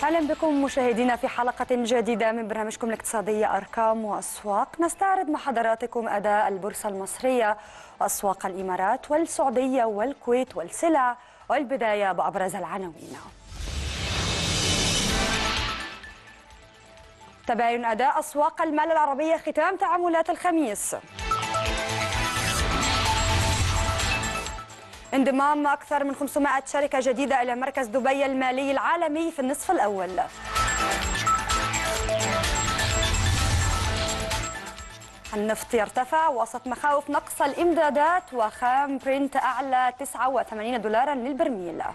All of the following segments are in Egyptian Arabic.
اهلا بكم مشاهدينا في حلقه جديده من برنامجكم الاقتصاديه ارقام واسواق نستعرض مع حضراتكم اداء البورصه المصريه واسواق الامارات والسعوديه والكويت والسلع والبدايه بابرز العناوين تباين اداء اسواق المال العربيه ختام تعاملات الخميس انضمام أكثر من 500 شركة جديدة إلى مركز دبي المالي العالمي في النصف الأول النفط يرتفع وسط مخاوف نقص الإمدادات وخام برنت أعلى 89 دولارا للبرميل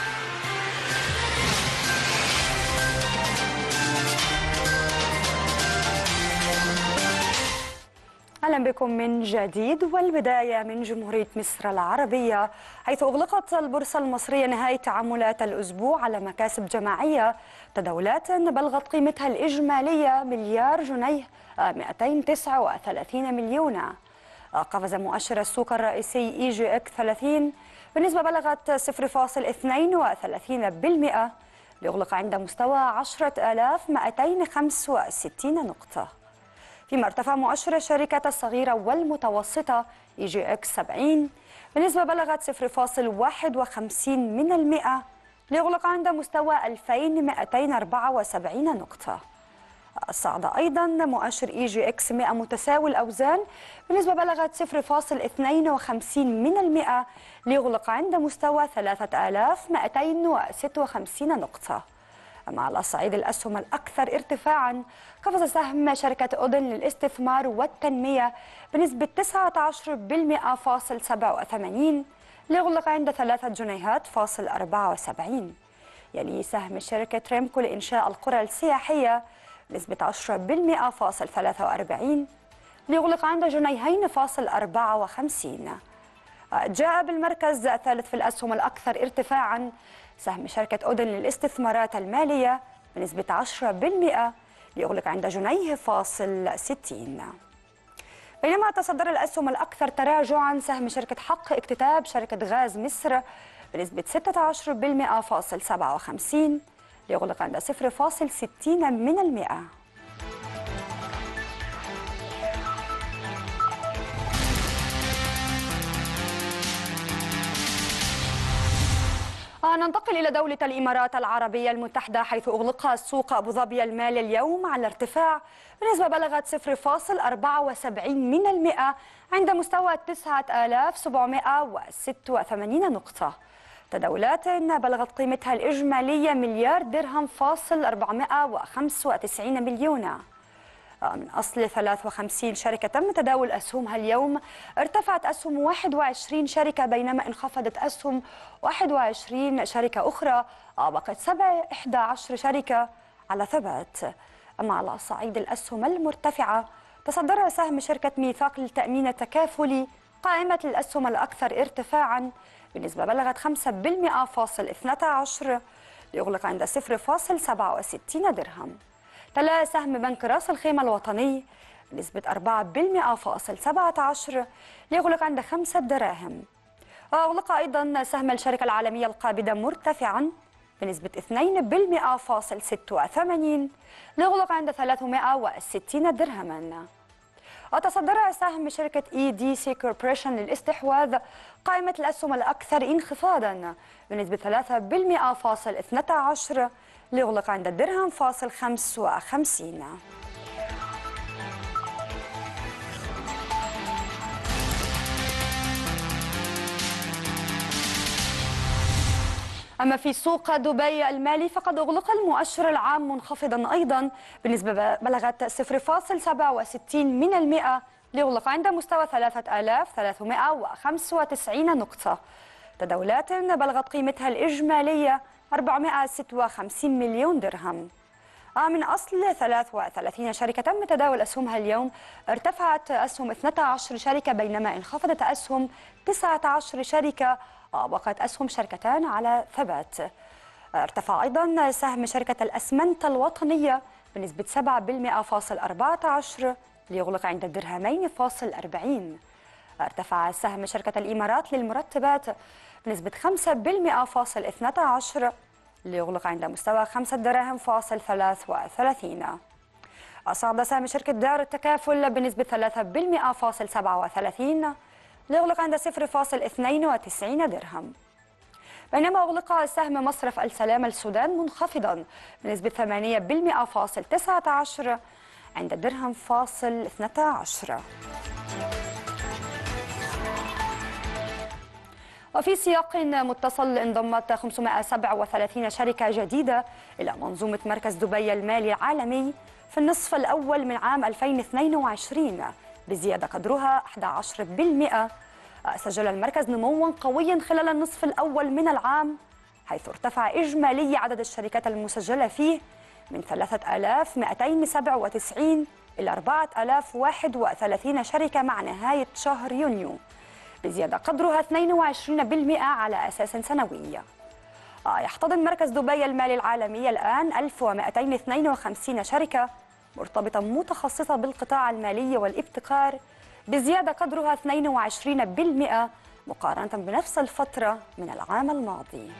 اهلا بكم من جديد والبدايه من جمهوريه مصر العربيه حيث اغلقت البورصه المصريه نهايه تعاملات الاسبوع على مكاسب جماعيه تداولات بلغت قيمتها الاجماليه مليار جنيه 239 مليون قفز مؤشر السوق الرئيسي اي جي اك 30 بنسبه بلغت 0.32% ليغلق عند مستوى 10265 نقطه فيما ارتفع مؤشر الشركات الصغيرة والمتوسطة اي جي اكس 70 بنسبة بلغت 0.51 من المئة ليغلق عند مستوى 2274 نقطة صعد أيضا مؤشر اي جي اكس 100 متساوي الأوزان بنسبة بلغت 0.52 من المئة ليغلق عند مستوى 3256 نقطة أما على صعيد الأسهم الأكثر ارتفاعا قفز سهم شركة أودن للاستثمار والتنمية بنسبة 19.77 ليغلق عند 3 جنيهات فاصل 74 يلي سهم شركة ريمكو لإنشاء القرى السياحية بنسبة 10.43 ليغلق عند جنيهين فاصل 54 جاء بالمركز الثالث في الأسهم الأكثر ارتفاعا سهم شركة أودن للاستثمارات المالية بنسبة 10% ليغلق عند جنيه فاصل 60 بينما تصدر الأسهم الأكثر تراجعا سهم شركة حق اكتتاب شركة غاز مصر بنسبة 16% فاصل 57 ليغلق عند 0.60 من المئة ننتقل إلى دولة الإمارات العربية المتحدة حيث أغلق سوق أبو ظبي المالي اليوم على ارتفاع بنسبة بلغت 0.74 من المئة عند مستوى 9786 نقطة تداولات بلغت قيمتها الإجمالية مليار درهم فاصل 495 مليون من أصل 53 شركة تم تداول أسهمها اليوم ارتفعت أسهم 21 شركة بينما انخفضت أسهم 21 شركة أخرى بقت 7 11 شركة على ثبات أما على صعيد الأسهم المرتفعة تصدر سهم شركة ميثاق للتأمين التكافلي قائمة الأسهم الأكثر ارتفاعا بنسبة بلغت 5% فاصل 12 ليغلق عند 0.67 درهم تلا سهم بنك راس الخيمة الوطني بنسبة 4.17 ليغلق عند 5 دراهم وأغلق أيضا سهم الشركة العالمية القابضة مرتفعا بنسبة 2.86 ليغلق عند 360 درهما وتصدر سهم شركة اي دي سي كوربريشن للاستحواذ قائمة الأسهم الأكثر انخفاضا بنسبة 3.12 ليغلق عند الدرهم فاصل 55 أما في سوق دبي المالي فقد أغلق المؤشر العام منخفضا أيضا بنسبة بلغت 0.67 من المئة ليغلق عند مستوى 3395 نقطة تداولات بلغت قيمتها الإجمالية 456 مليون درهم من أصل 33 شركة تم تداول أسهمها اليوم ارتفعت أسهم 12 شركة بينما انخفضت أسهم 19 شركة بقت أسهم شركتان على ثبات ارتفع أيضا سهم شركة الأسمنت الوطنية بنسبة 7.14 ليغلق عند الدرهمين فاصل 40 ارتفع سهم شركة الإمارات للمرتبات بنسبة 5.12 ليغلق عند مستوى 5 دراهم فاصل 33 أصعد سهم شركة دار التكافل بنسبة 3 فاصل 37 ليغلق عند 0.92 درهم بينما أغلق سهم مصرف السلام السودان منخفضا بنسبة 8 فاصل 19 عند درهم فاصل 12 وفي سياق متصل انضمت 537 شركة جديدة إلى منظومة مركز دبي المالي العالمي في النصف الأول من عام 2022 بزيادة قدرها 11% سجل المركز نموا قويا خلال النصف الأول من العام حيث ارتفع إجمالي عدد الشركات المسجلة فيه من 3297 إلى 4031 شركة مع نهاية شهر يونيو بزيادة قدرها 22% على أساس سنوي آه، يحتضن مركز دبي المالي العالمي الآن 1252 شركة مرتبطة متخصصة بالقطاع المالي والابتكار بزيادة قدرها 22% مقارنة بنفس الفترة من العام الماضي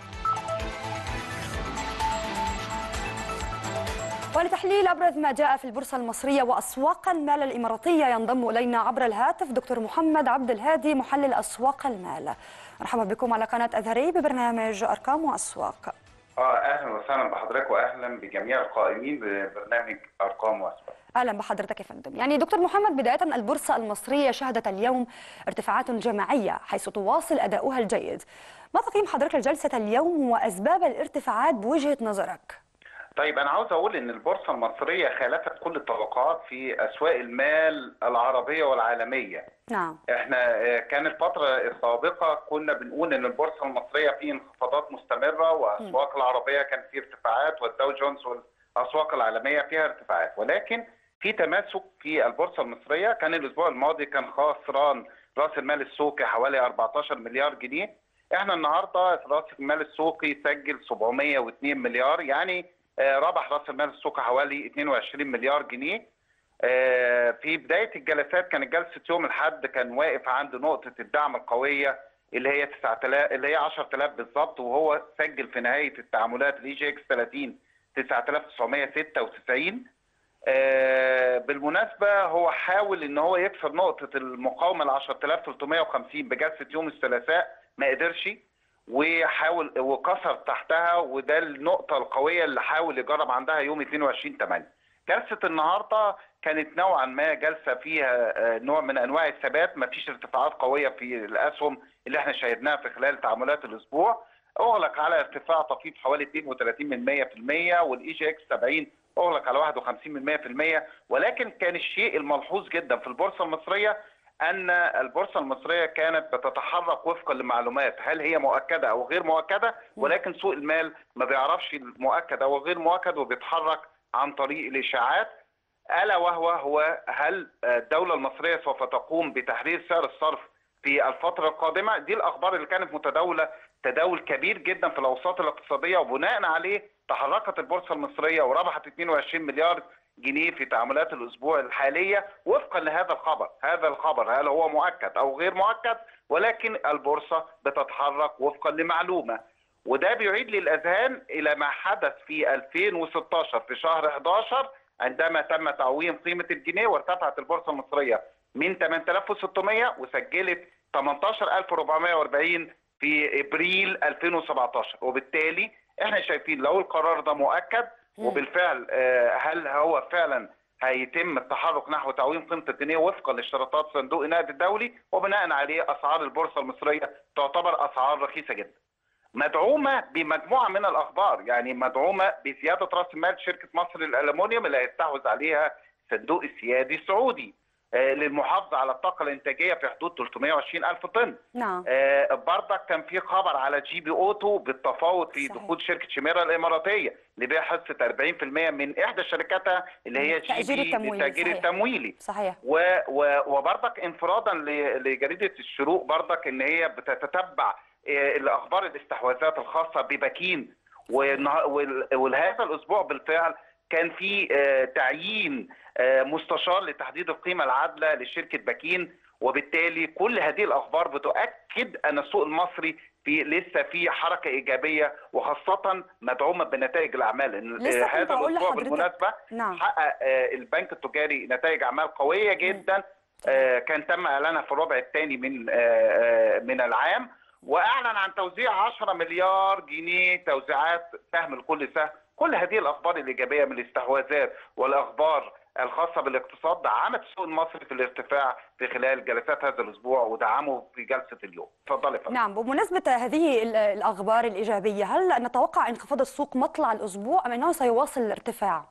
ولتحليل أبرز ما جاء في البورصة المصرية وأسواق المال الإماراتية ينضم إلينا عبر الهاتف دكتور محمد عبد الهادي محلل أسواق المال مرحبا بكم على قناة أزهري ببرنامج أرقام وأسواق اه اهلا وسهلا بحضرتك واهلا بجميع القائمين ببرنامج ارقام واسواق اهلا بحضرتك يا فندم يعني دكتور محمد بدايه البورصه المصريه شهدت اليوم ارتفاعات جماعيه حيث تواصل اداؤها الجيد ما تقييم حضرتك لجلسه اليوم واسباب الارتفاعات بوجهه نظرك طيب انا عاوز اقول ان البورصه المصريه خالفت كل التوقعات في اسواق المال العربيه والعالميه نعم احنا آه، كان الفتره السابقه كنا بنقول ان البورصه المصريه في انخفاضات مستمره واسواق العربيه كان في ارتفاعات والداو جونز والاسواق العالميه فيها ارتفاعات ولكن في تماسك في البورصه المصريه كان الاسبوع الماضي كان خسران راس المال السوقي حوالي 14 مليار جنيه احنا النهارده راس المال السوقي سجل 702 مليار يعني آه، ربح راس المال السوقي حوالي 22 مليار جنيه آه، في بدايه الجلسات كانت جلسه يوم الاحد كان واقف عند نقطه الدعم القويه اللي هي 9000 اللي هي 10000 بالظبط وهو سجل في نهايه التعاملات الاي جي اكس 30 9996 آه، بالمناسبه هو حاول ان هو يكسر نقطه المقاومه ل 10350 بجلسه يوم الثلاثاء ما قدرش وحاول وكسر تحتها وده النقطة القوية اللي حاول يجرب عندها يوم 22 8 جلسة النهاردة كانت نوعا ما جلسة فيها آه، نوع من أنواع الثبات ما فيش ارتفاعات قوية في الأسهم اللي احنا شاهدناها في خلال تعاملات الأسبوع أغلق على ارتفاع طفيف حوالي 32 من 100% والاي جي اكس 70 أغلق على 51 من 100% ولكن كان الشيء الملحوظ جدا في البورصة المصرية ان البورصه المصريه كانت بتتحرك وفقا لمعلومات هل هي مؤكده او غير مؤكده ولكن سوق المال ما بيعرفش المؤكد او غير مؤكد وبيتحرك عن طريق الاشاعات الا وهو هو هل الدوله المصريه سوف تقوم بتحرير سعر الصرف في الفتره القادمه دي الاخبار اللي كانت متداوله تداول كبير جدا في الاوساط الاقتصاديه وبناء عليه تحركت البورصه المصريه وربحت 22 مليار جنيه في تعاملات الاسبوع الحاليه وفقا لهذا الخبر، هذا الخبر هل هو مؤكد او غير مؤكد ولكن البورصه بتتحرك وفقا لمعلومه وده بيعيد للاذهان الى ما حدث في 2016 في شهر 11 عندما تم تعويم قيمه الجنيه وارتفعت البورصه المصريه من 8600 وسجلت 18440 في ابريل 2017 وبالتالي احنا شايفين لو القرار ده مؤكد وبالفعل آه، هل هو فعلا هيتم التحرك نحو تعويم قيمه الجنيه وفقا لاشتراطات صندوق النقد الدولي وبناء عليه اسعار البورصه المصريه تعتبر اسعار رخيصه جدا. مدعومه بمجموعه من الاخبار يعني مدعومه بزياده راس مال شركه مصر للالومنيوم اللي هيستحوذ عليها صندوق السيادي السعودي. آه، للمحافظه على الطاقه الانتاجيه في حدود 320 الف طن نعم آه برضك كان في خبر على جي بي اوتو بالتفاوض في صحيح. دخول شركه شيميرا الاماراتيه لبيع حصه 40% من احدى شركاتها اللي هي جي بي للتاجير التمويلي صحيح و و وبرضك انفرادا لجريده الشروق برضك ان هي بتتتبع آه، الاخبار الاستحواذات الخاصه ببكين وهذا الاسبوع بالفعل كان في آه، تعيين آه، مستشار لتحديد القيمه العادله لشركه باكين وبالتالي كل هذه الاخبار بتؤكد ان السوق المصري في لسه في حركه ايجابيه وخاصه مدعومه بنتائج الاعمال إن لسه كنت هذا هقول الاسبوع لحضرتك. بالمناسبه نعم. حقق آه، البنك التجاري نتائج اعمال قويه جدا آه، كان تم اعلانها في الربع الثاني من آه، آه، من العام واعلن عن توزيع 10 مليار جنيه توزيعات سهم لكل سهم كل هذه الاخبار الايجابيه من الاستحواذات والاخبار الخاصه بالاقتصاد دعمت السوق المصري في الارتفاع في خلال جلسات هذا الاسبوع ودعمه في جلسه اليوم اتفضلي يا فندم. نعم بمناسبة هذه ال- الأخبار الإيجابية هل نتوقع انخفاض السوق مطلع الأسبوع أم أنه سيواصل الارتفاع؟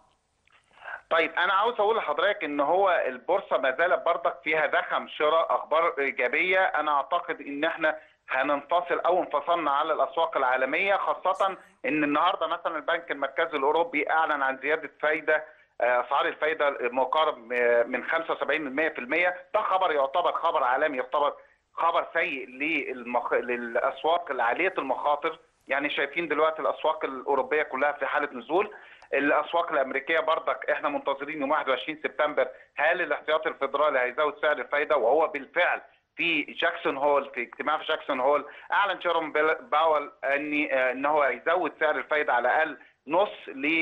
طيب انا عاوز اقول لحضرتك ان هو البورصه ما زالت برضك فيها زخم شراء اخبار ايجابيه انا اعتقد ان احنا هننفصل او انفصلنا على الاسواق العالميه خاصه ان النهارده مثلا البنك المركزي الاوروبي اعلن عن زياده فايده آه، اسعار الفايده مقارب آه، من 75 ل 100% ده خبر يعتبر خبر عالمي يعتبر خبر سيء للمخ... للاسواق العاليه المخاطر يعني شايفين دلوقتي الاسواق الاوروبيه كلها في حاله نزول الاسواق الامريكيه برضك احنا منتظرين يوم 21 سبتمبر هل الاحتياطي الفدرالي هيزود سعر الفايده وهو بالفعل في جاكسون هول في اجتماع في جاكسون هول اعلن جيروم بيل- باول ان ان هو هيزود سعر الفايده على الاقل نص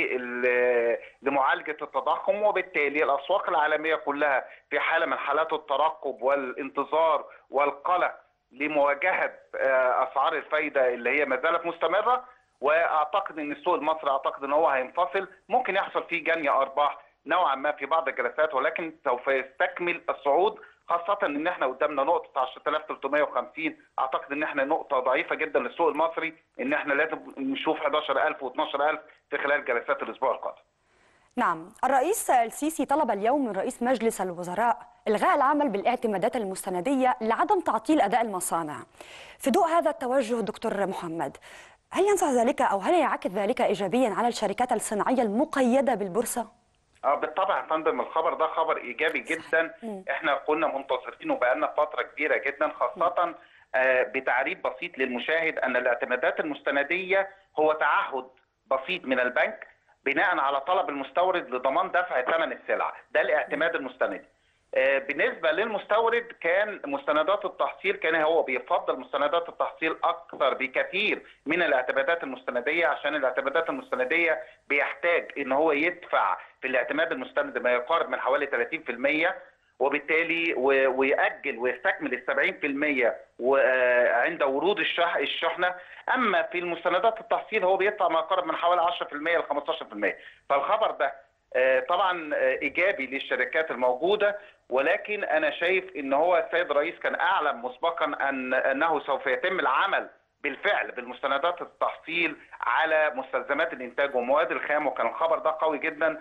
لل- لمعالجه التضخم وبالتالي الاسواق العالميه كلها في حاله من حالات الترقب والانتظار والقلق لمواجهه آه، اسعار الفايده اللي هي ما زالت مستمره واعتقد ان السوق المصري اعتقد ان هو هينفصل ممكن يحصل فيه جني ارباح نوعا ما في بعض الجلسات ولكن سوف يستكمل الصعود خاصة ان احنا قدامنا نقطة 10350 اعتقد ان احنا نقطة ضعيفة جدا للسوق المصري ان احنا لازم نشوف 11000 و12000 في خلال جلسات الاسبوع القادم. نعم الرئيس السيسي طلب اليوم من رئيس مجلس الوزراء إلغاء العمل بالاعتمادات المستندية لعدم تعطيل أداء المصانع في ضوء هذا التوجه دكتور محمد هل ينفع ذلك أو هل ينعكس ذلك إيجابيا على الشركات الصناعية المقيدة بالبورصة؟ اه بالطبع يا فندم الخبر ده خبر ايجابي جدا احنا كنا منتظرينه بقالنا فتره كبيره جدا خاصه آه، بتعريف بسيط للمشاهد ان الاعتمادات المستنديه هو تعهد بسيط من البنك بناء على طلب المستورد لضمان دفع ثمن السلعه ده الاعتماد المستندي آه، بالنسبه للمستورد كان مستندات التحصيل كان هو بيفضل مستندات التحصيل اكثر بكثير من الاعتمادات المستنديه عشان الاعتمادات المستنديه بيحتاج ان هو يدفع في الاعتماد المستند ما يقارب من حوالي 30% وبالتالي و- ويأجل ويستكمل ال 70% وعند ورود الشح الشحنه اما في المستندات التحصيل هو بيدفع ما يقارب من حوالي 10% ل 15% فالخبر ده آه، طبعا آه، ايجابي للشركات الموجوده ولكن انا شايف ان هو السيد الرئيس كان اعلم مسبقا ان انه سوف يتم العمل بالفعل بالمستندات التحصيل على مستلزمات الانتاج ومواد الخام وكان الخبر ده قوي جدا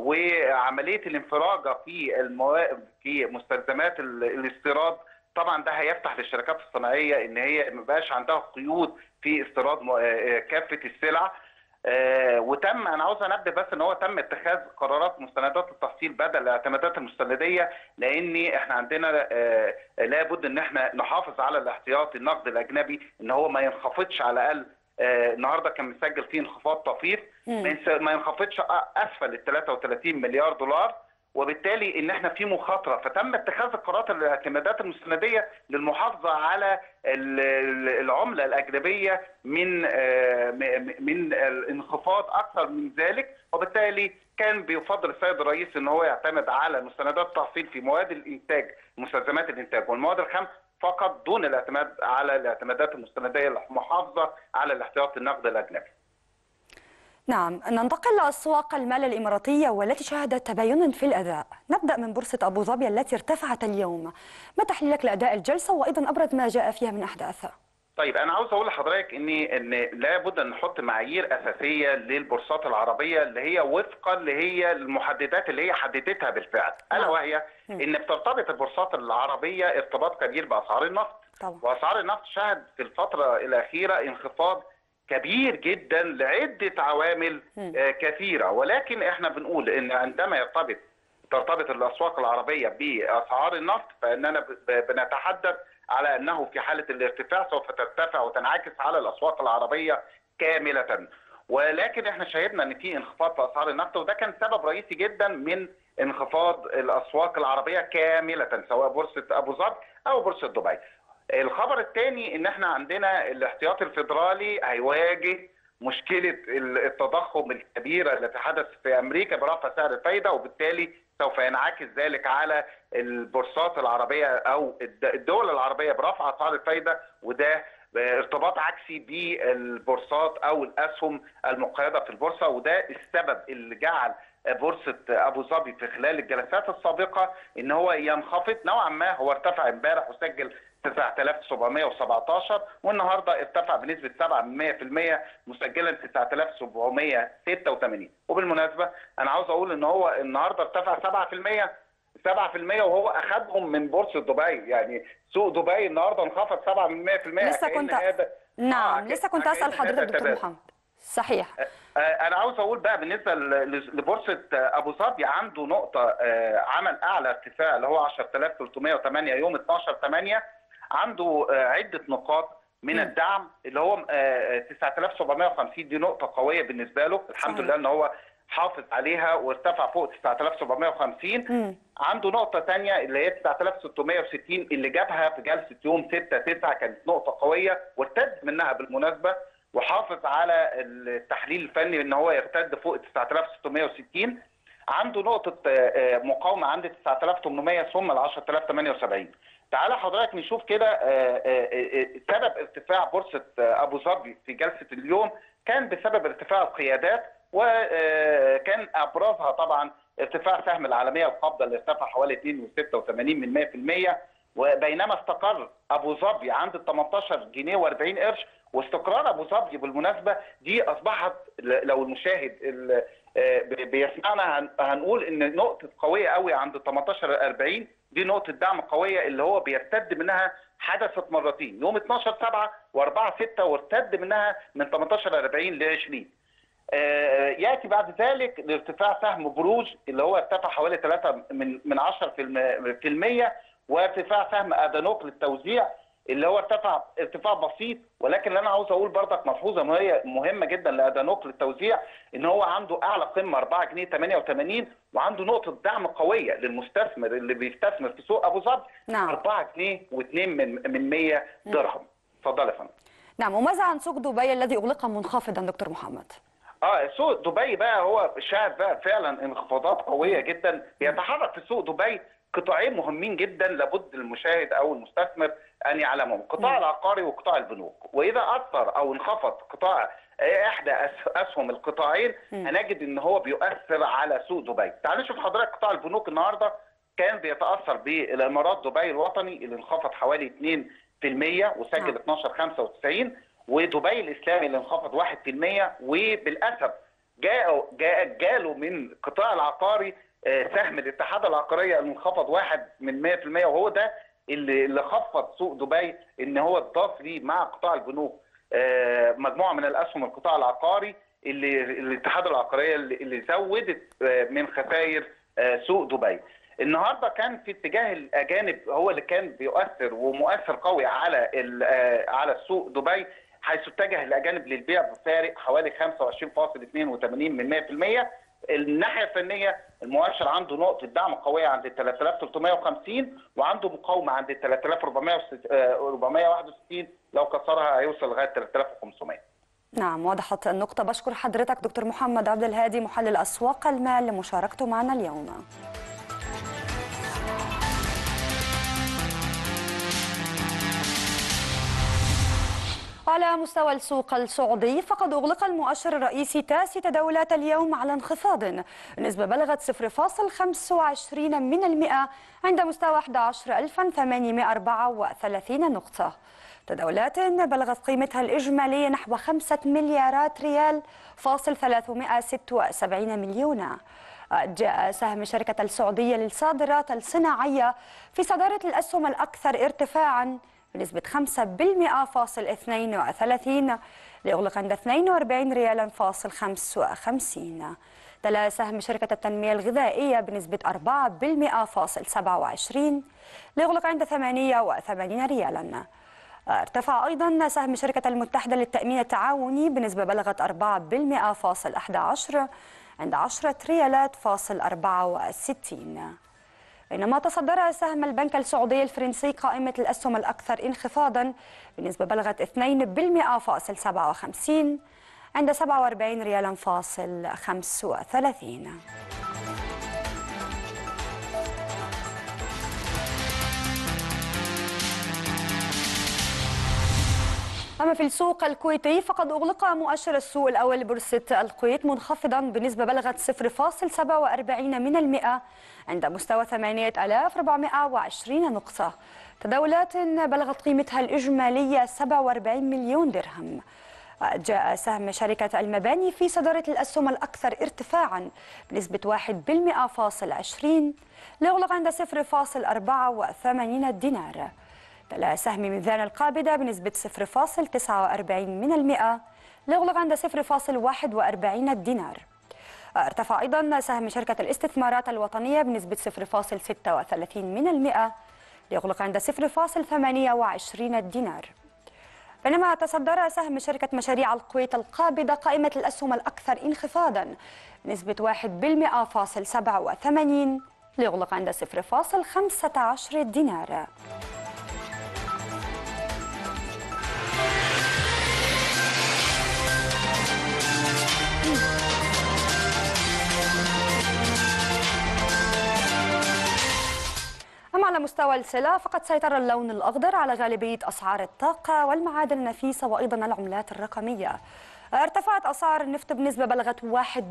وعمليه الانفراجه في المواد في مستلزمات ال- الاستيراد طبعا ده هيفتح للشركات الصناعيه ان هي ما بقاش عندها قيود في استيراد م- آه، كافه السلع آه، وتم انا عاوز انبه بس ان هو تم اتخاذ قرارات مستندات التحصيل بدل الاعتمادات المستنديه لان احنا عندنا آه، لابد ان احنا نحافظ على الاحتياطي النقد الاجنبي ان هو ما ينخفضش على الاقل آه، النهارده كان مسجل فيه انخفاض طفيف مم. ما ينس- ما ينخفضش أ- اسفل ال 33 مليار دولار وبالتالي ان احنا في مخاطره فتم اتخاذ القرارات الاعتمادات المستنديه للمحافظه على ال- ال- العمله الاجنبيه من آه، م- من الانخفاض اكثر من ذلك وبالتالي كان بيفضل السيد الرئيس ان هو يعتمد على مستندات التحصيل في مواد الانتاج مستلزمات الانتاج والمواد الخام فقط دون الاعتماد على الاعتمادات المستنديه المحافظه على الاحتياطي النقد الاجنبي. نعم ننتقل لأسواق المال الإماراتية والتي شهدت تباين في الأداء نبدأ من بورصة أبو ظبي التي ارتفعت اليوم ما تحليلك لأداء الجلسة وأيضا أبرز ما جاء فيها من أحداث طيب انا عاوز اقول لحضرتك ان ان لابد ان نحط معايير اساسيه للبورصات العربيه اللي هي وفقا اللي هي المحددات اللي هي حددتها بالفعل الا نعم. وهي ان بترتبط البورصات العربيه ارتباط كبير باسعار النفط طبعا واسعار النفط شهد في الفتره الاخيره انخفاض كبير جدا لعده عوامل مم. آه، كثيره ولكن احنا بنقول ان عندما يرتبط ترتبط الاسواق العربيه باسعار النفط فاننا ب- ب- بنتحدث على انه في حاله الارتفاع سوف ترتفع وتنعكس على الاسواق العربيه كامله ولكن احنا شاهدنا ان في انخفاض في اسعار النفط وده كان سبب رئيسي جدا من انخفاض الاسواق العربيه كامله سواء بورصه ابو ظبي او بورصه دبي الخبر الثاني ان احنا عندنا الاحتياطي الفيدرالي هيواجه مشكله التضخم الكبيره التي حدث في امريكا برفع سعر الفايده وبالتالي سوف ينعكس ذلك على البورصات العربيه او الدول العربيه برفع اسعار الفايده وده ارتباط عكسي بالبورصات او الاسهم المقيده في البورصه وده السبب اللي جعل بورصه ابو ظبي في خلال الجلسات السابقه ان هو ينخفض نوعا ما هو ارتفع امبارح وسجل 9717 والنهارده ارتفع بنسبه 7% مسجلا 9786 وبالمناسبه انا عاوز اقول ان هو النهارده ارتفع 7% 7% وهو اخذهم من بورصه دبي يعني سوق دبي النهارده انخفض 7% لسه كنت هذا نعم آه لسه كنت اسال حضرتك دكتور محمد صحيح انا عاوز اقول بقى بالنسبه لبورصه ابو ظبي عنده نقطه عمل اعلى ارتفاع اللي هو 10308 يوم 12 8 عنده عده نقاط من م. الدعم اللي هو 9750 دي نقطه قويه بالنسبه له الحمد صحيح. لله ان هو حافظ عليها وارتفع فوق 9750 م. عنده نقطه ثانيه اللي هي 9660 اللي جابها في جلسه يوم 6 9 كانت نقطه قويه وارتد منها بالمناسبه وحافظ على التحليل الفني ان هو يرتد فوق 9660 عنده نقطه مقاومه عند 9800 ثم ل 10078 تعالى حضرتك نشوف كده سبب ارتفاع بورصه ابو ظبي في جلسه اليوم كان بسبب ارتفاع القيادات وكان ابرزها طبعا ارتفاع سهم العالميه القابضه اللي ارتفع حوالي 2.86 من 100% وبينما استقر ابو ظبي عند 18 جنيه و40 قرش واستقرار ابو ظبي بالمناسبه دي اصبحت لو المشاهد بيسمعنا هنقول ان نقطه قويه قوي عند 18 40 دي نقطه دعم قويه اللي هو بيرتد منها حدثت مرتين يوم 12 7 و4 6 وارتد منها من 18 40 ل 20 ياتي بعد ذلك لارتفاع سهم بروج اللي هو ارتفع حوالي 3 من من 10% وارتفاع سهم ادانوك للتوزيع اللي هو ارتفع ارتفاع بسيط ولكن اللي انا عاوز اقول برضك ملحوظه وهي مهمه جدا لادانوك للتوزيع ان هو عنده اعلى قمه 4 جنيه 88 وعنده نقطه دعم قويه للمستثمر اللي بيستثمر في سوق ابو ظبي نعم. 4 جنيه و2 من من 100 درهم اتفضل يا فندم نعم وماذا عن سوق دبي الذي اغلق منخفضا دكتور محمد؟ اه سوق دبي بقى هو شاهد بقى فعلا انخفاضات قويه جدا بيتحرك في سوق دبي قطاعين مهمين جدا لابد المشاهد او المستثمر ان يعلمهم القطاع العقاري وقطاع البنوك واذا اثر او انخفض قطاع احدى اسهم القطاعين هنجد ان هو بيؤثر على سوق دبي تعال نشوف حضرتك قطاع البنوك النهارده كان بيتاثر بالامارات دبي الوطني اللي انخفض حوالي 2% وسجل 12 95 ودبي الاسلامي اللي انخفض 1% وبالاسف جاء جاء جاله من القطاع العقاري سهم الاتحاد العقاريه المنخفض واحد من 100% وهو ده اللي اللي خفض سوق دبي ان هو اتضاف ليه مع قطاع البنوك مجموعه من الاسهم القطاع العقاري اللي الاتحاد العقاريه اللي زودت من خسائر سوق دبي. النهارده كان في اتجاه الاجانب هو اللي كان بيؤثر ومؤثر قوي على على السوق دبي حيث اتجه الاجانب للبيع بفارق حوالي 25.82 من 100% الناحيه الفنيه المؤشر عنده نقطه دعم قويه عند 3350 وعنده مقاومه عند 3461 لو كسرها هيوصل لغايه 3500 نعم وضحت النقطة بشكر حضرتك دكتور محمد عبد الهادي محلل أسواق المال لمشاركته معنا اليوم على مستوى السوق السعودي فقد أغلق المؤشر الرئيسي تاسع تداولات اليوم على انخفاض النسبة بلغت 0.25 من المئة عند مستوى 11834 نقطة تداولات بلغت قيمتها الإجمالية نحو 5 مليارات ريال فاصل 376 مليون جاء سهم شركة السعودية للصادرات الصناعية في صدارة الأسهم الأكثر ارتفاعاً بنسبة 5 بالمئة فاصل 32 ليغلق عند 42 ريالا فاصل 55 تلا سهم شركة التنمية الغذائية بنسبة 4 بالمئة فاصل 27 ليغلق عند 88 ريالا ارتفع أيضا سهم شركة المتحدة للتأمين التعاوني بنسبة بلغت 4 بالمئة فاصل 11 عند 10 ريالات فاصل 64 بينما تصدر سهم البنك السعودي الفرنسي قائمة الأسهم الأكثر انخفاضا بنسبة بلغت 2.57 عند 47 ريالا فاصل 35 أما في السوق الكويتي فقد أغلق مؤشر السوق الأول لبورصة الكويت منخفضا بنسبة بلغت 0.47 من المئة عند مستوى 8420 نقطة تداولات بلغت قيمتها الإجمالية 47 مليون درهم جاء سهم شركة المباني في صدارة الأسهم الأكثر ارتفاعا بنسبة 1.20 ليغلق عند 0.84 دينار تلا سهم ميزان القابضة بنسبة 0.49 من المئة ليغلق عند 0.41 دينار ارتفع أيضا سهم شركة الاستثمارات الوطنية بنسبة 0.36 من المئة ليغلق عند 0.28 دينار بينما تصدر سهم شركة مشاريع الكويت القابضة قائمة الأسهم الأكثر انخفاضا بنسبة 1.87 ليغلق عند 0.15 دينار أما على مستوى السلع فقد سيطر اللون الأخضر على غالبية أسعار الطاقة والمعادن النفيسة وأيضا العملات الرقمية ارتفعت أسعار النفط بنسبة بلغت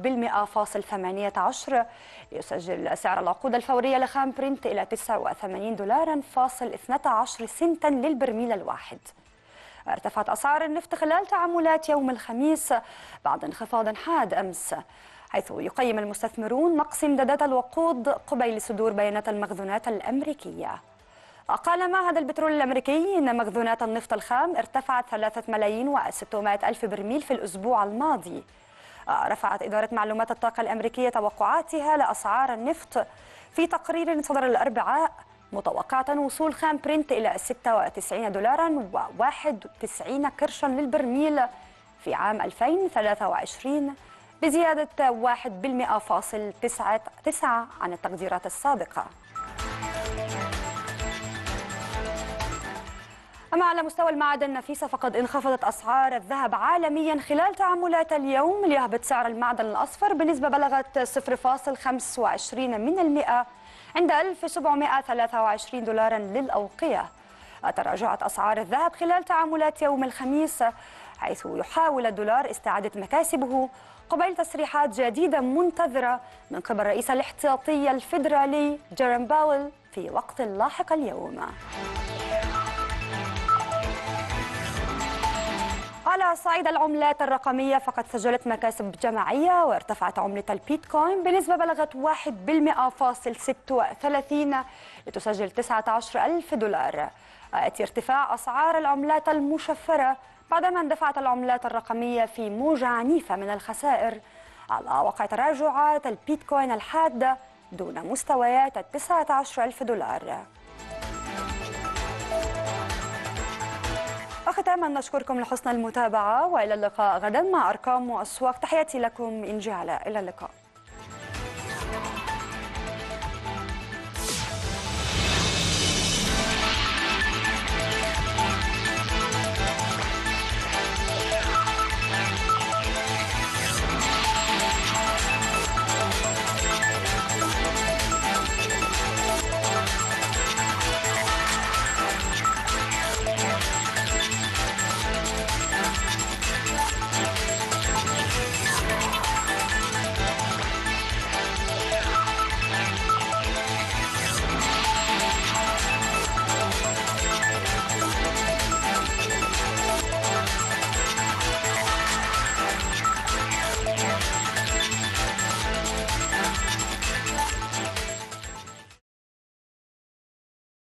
1.18 ليسجل سعر العقود الفورية لخام برنت إلى 89 دولارا فاصل 12 سنتا للبرميل الواحد ارتفعت أسعار النفط خلال تعاملات يوم الخميس بعد انخفاض حاد أمس حيث يقيم المستثمرون نقص امدادات الوقود قبيل صدور بيانات المخزونات الأمريكية قال معهد البترول الأمريكي إن مخزونات النفط الخام ارتفعت 3 ملايين و600 ألف برميل في الأسبوع الماضي رفعت إدارة معلومات الطاقة الأمريكية توقعاتها لأسعار النفط في تقرير صدر الأربعاء متوقعة وصول خام برنت إلى 96 دولارا و91 قرشا للبرميل في عام 2023 بزيادة 1.99 عن التقديرات السابقة أما على مستوى المعادن النفيسة فقد انخفضت أسعار الذهب عالميا خلال تعاملات اليوم ليهبط سعر المعدن الأصفر بنسبة بلغت 0.25 من المئة عند 1723 دولارا للأوقية تراجعت أسعار الذهب خلال تعاملات يوم الخميس حيث يحاول الدولار استعادة مكاسبه قبيل تصريحات جديدة منتظرة من قبل رئيس الاحتياطي الفيدرالي جيرم باول في وقت لاحق اليوم على صعيد العملات الرقمية فقد سجلت مكاسب جماعية وارتفعت عملة البيتكوين بنسبة بلغت 1.36 لتسجل 19 ألف دولار يأتي ارتفاع أسعار العملات المشفرة بعدما اندفعت العملات الرقمية في موجة عنيفة من الخسائر على وقع تراجعات البيتكوين الحادة دون مستويات ال 19 ألف دولار وختاما نشكركم لحسن المتابعة وإلى اللقاء غدا مع أرقام وأسواق تحياتي لكم إن جعل إلى اللقاء